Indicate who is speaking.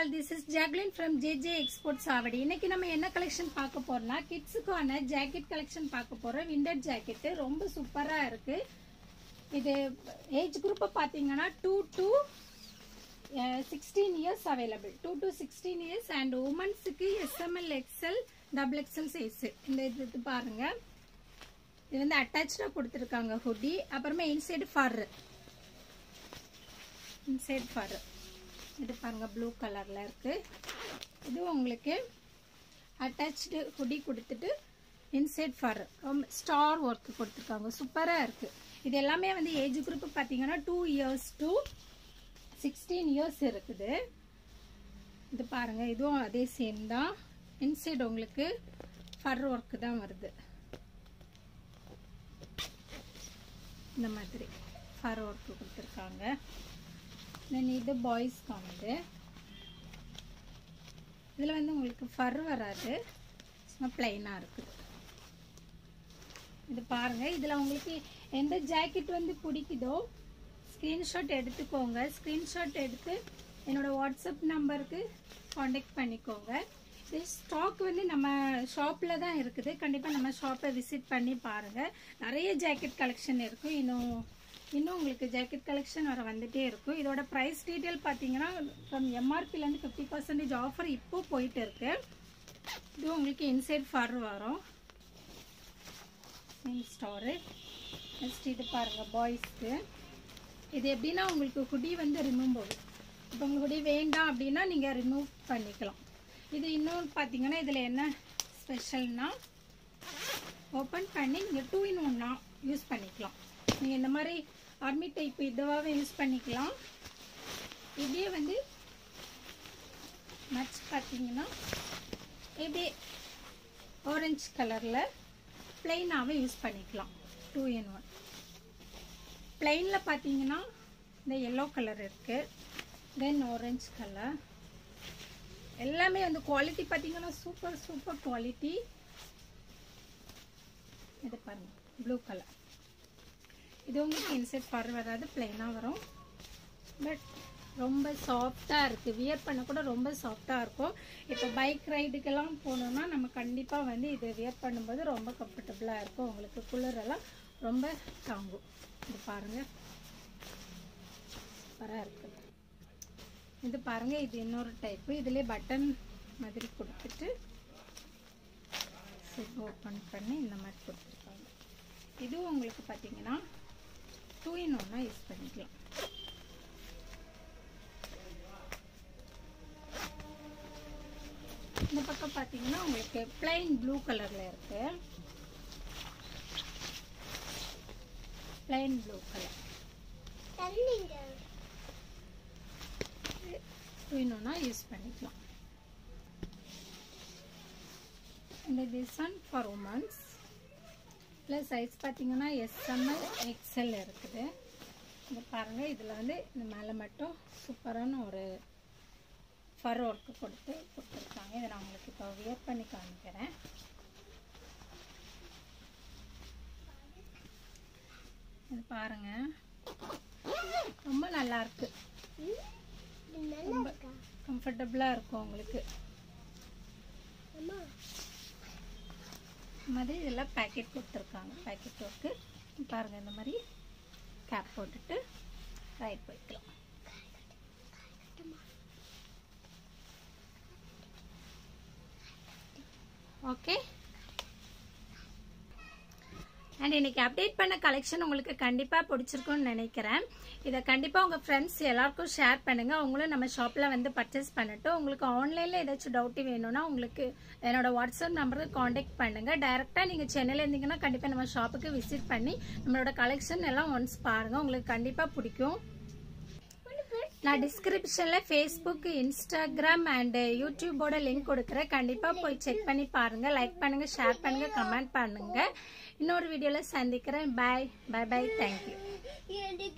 Speaker 1: all this is Jacqueline from JJ export சாவடி இன்னைக்கு நம்ம என்ன கலெக்ஷன் பார்க்க போறோம்னா கிட்ஸுக்கான ஜாக்கெட் கலெக்ஷன் பார்க்க போறோம் விண்டர் ஜாக்கெட் ரொம்ப சூப்பரா இருக்கு இது ஏஜ் குரூப் பாத்தீங்கன்னா two to sixteen years available two to sixteen years and உமன்ஸுக்கு S M L XL double XL size இந்த இது இது பாருங்க இது வந்து அட்டாச்சாக கொடுத்துருக்காங்க ஹுடி அப்புறமா இன்சைடு ஃபர் இன்சைட் ஃபர் இது பாருங்க ப்ளூ கலர்ல இருக்கு இது உங்களுக்கு அட்டாச்சு ஹுடி கொடுத்துட்டு இன்சைட் ஃபர் ஸ்டார் ஒர்க் கொடுத்துருக்காங்க சூப்பராக இருக்கு இது எல்லாமே வந்து ஏஜ் குரூப் பார்த்தீங்கன்னா two years to sixteen years இருக்குது இது பாருங்க இதுவும் அதே சேம் தான் இன்சைட் உங்களுக்கு ஃபர் ஒர்க் தான் வருது இந்த மாதிரி ஃபர் ஒர்க் கொடுத்துருக்காங்க தென் இது பாய்ஸ்க்கானது இதில் வந்து உங்களுக்கு ஃபர் வராது சும்மா பிளைனாக இருக்குது இது பாருங்கள் இதில் உங்களுக்கு எந்த ஜாக்கெட் வந்து பிடிக்குதோ ஸ்க்ரீன்ஷாட் எடுத்துக்கோங்க ஸ்க்ரீன்ஷாட் எடுத்து என்னோடய வாட்ஸ்அப் நம்பருக்கு காண்டாக்ட் பண்ணிக்கோங்க இது ஸ்டாக் வந்து நம்ம ஷாப்பில் தான் இருக்குது கண்டிப்பாக நம்ம ஷாப்பை விசிட் பண்ணி பாருங்கள் நிறைய ஜாக்கெட் கலெக்ஷன் இருக்கும் இன்னும் இன்னும் உங்களுக்கு ஜாக்கெட் கலெக்ஷன் வர வந்துட்டே இருக்கும் இதோட ப்ரைஸ் டீட்டெயில் பார்த்தீங்கன்னா ஃப்ரம் எம்ஆர்பிலேருந்து ஃபிஃப்டி பர்சன்டேஜ் ஆஃபர் இப்போ போயிட்டு இருக்கு இது உங்களுக்கு இன்சைட் ஃபர் வரும் ஸ்டோரு நெக்ஸ்ட் இது பாருங்கள் பாய்ஸ்க்கு இது எப்படின்னா உங்களுக்கு ஹுடி வந்து ரிமூவ் ஆகும் இப்போ உங்களுக்கு ஹுடி வேண்டாம் அப்படின்னா நீங்கள் ரிமூவ் பண்ணிக்கலாம் இது இன்னொன்று பார்த்தீங்கன்னா இதில் என்ன ஸ்பெஷல்னா ஓப்பன் பண்ணி நீங்கள் டூ இன் ஒன்னா யூஸ் பண்ணிக்கலாம் நீங்கள் இந்த மாதிரி ஆர்மி டைப் இதுவாகவே யூஸ் பண்ணிக்கலாம் இதே வந்து நட்ஸ் பார்த்தீங்கன்னா இப்படி ஆரஞ்சு கலரில் பிளெயினாகவே யூஸ் பண்ணிக்கலாம் டூ இன் ஒன் பிளெயினில் பார்த்தீங்கன்னா இந்த எல்லோ கலர் இருக்குது தென் ஆரஞ்சு கலர் எல்லாமே வந்து குவாலிட்டி பார்த்தீங்கன்னா சூப்பர் சூப்பர் குவாலிட்டி இது பாருங்க ப்ளூ கலர் இது உங்களுக்கு இன்செட் ஃபர் வராது பிளைனாக வரும் பட் ரொம்ப சாஃப்டாக இருக்குது வியர் பண்ண கூட ரொம்ப சாஃப்டாக இருக்கும் இப்போ பைக் ரைடுக்கெல்லாம் போனோம்னா நம்ம கண்டிப்பாக வந்து இது வியர் பண்ணும்போது ரொம்ப கம்ஃபர்டபுளாக இருக்கும் உங்களுக்கு குளிரெல்லாம் ரொம்ப தாங்கும் இது பாருங்கள் சூப்பராக இருக்குது இது பாருங்கள் இது இன்னொரு டைப்பு இதுலேயே பட்டன் மாதிரி கொடுத்துட்டு சிப் ஓப்பன் பண்ணி இந்த மாதிரி கொடுத்துருக்காங்க இதுவும் உங்களுக்கு பார்த்தீங்கன்னா டூ இன் ஒன்னா யூஸ் பண்ணிக்கலாம் இந்த பக்கம் பார்த்தீங்கன்னா உங்களுக்கு பிளைன் ப்ளூ கலரில் இருக்கு பிளைன் ப்ளூ கலர் வேணும்னா யூஸ் பண்ணிக்கலாம் இந்த this one for women's plus size பார்த்தீங்கன்னா எஸ்எம்எல் எக்ஸ்எல் இருக்குது இது பாருங்கள் இதில் வந்து இந்த மேலே மட்டும் சூப்பரான ஒரு ஃபர் ஒர்க்கு கொடுத்து கொடுத்துருக்காங்க இதை நான் உங்களுக்கு இப்போ வியர் பண்ணி காமிக்கிறேன் இது பாருங்கள் ரொம்ப நல்லா இருக்கு ரொம்ப கம்ஃபர்டபுளாக இருக்கும் உங்களுக்கு இந்த மாதிரி இதெல்லாம் பேக்கெட் கொடுத்துருக்காங்க பேக்கெட் ஒர்க்கு பாருங்கள் இந்த மாதிரி கேப் போட்டுட்டு ரைட் போய்க்கலாம் ஓகே அண்ட் இன்னைக்கு அப்டேட் பண்ண கலெக்ஷன் உங்களுக்கு கண்டிப்பாக பிடிச்சிருக்கும்னு நினைக்கிறேன் இதை கண்டிப்பாக உங்கள் ஃப்ரெண்ட்ஸ் எல்லாருக்கும் ஷேர் பண்ணுங்கள் அவங்களும் நம்ம ஷாப்பில் வந்து பர்ச்சேஸ் பண்ணட்டும் உங்களுக்கு ஆன்லைனில் ஏதாச்சும் டவுட்டு வேணும்னா உங்களுக்கு என்னோட வாட்ஸ்அப் நம்பருக்கு காண்டாக்ட் பண்ணுங்கள் டைரெக்டாக நீங்கள் சென்னையில் இருந்தீங்கன்னா கண்டிப்பாக நம்ம ஷாப்புக்கு விசிட் பண்ணி நம்மளோட கலெக்ஷன் எல்லாம் ஒன்ஸ் பாருங்கள் உங்களுக்கு கண்டிப்பாக பிடிக்கும் நான் டிஸ்கிரிப்ஷனில் ஃபேஸ்புக் இன்ஸ்டாகிராம் அண்ட் யூடியூபோட லிங்க் கொடுக்குறேன் கண்டிப்பாக போய் செக் பண்ணி பாருங்கள் லைக் பண்ணுங்கள் ஷேர் பண்ணுங்கள் கமெண்ட் பண்ணுங்கள் இன்னொரு வீடியோவில் சந்திக்கிறேன் பாய் பாய் பாய் தேங்க்யூ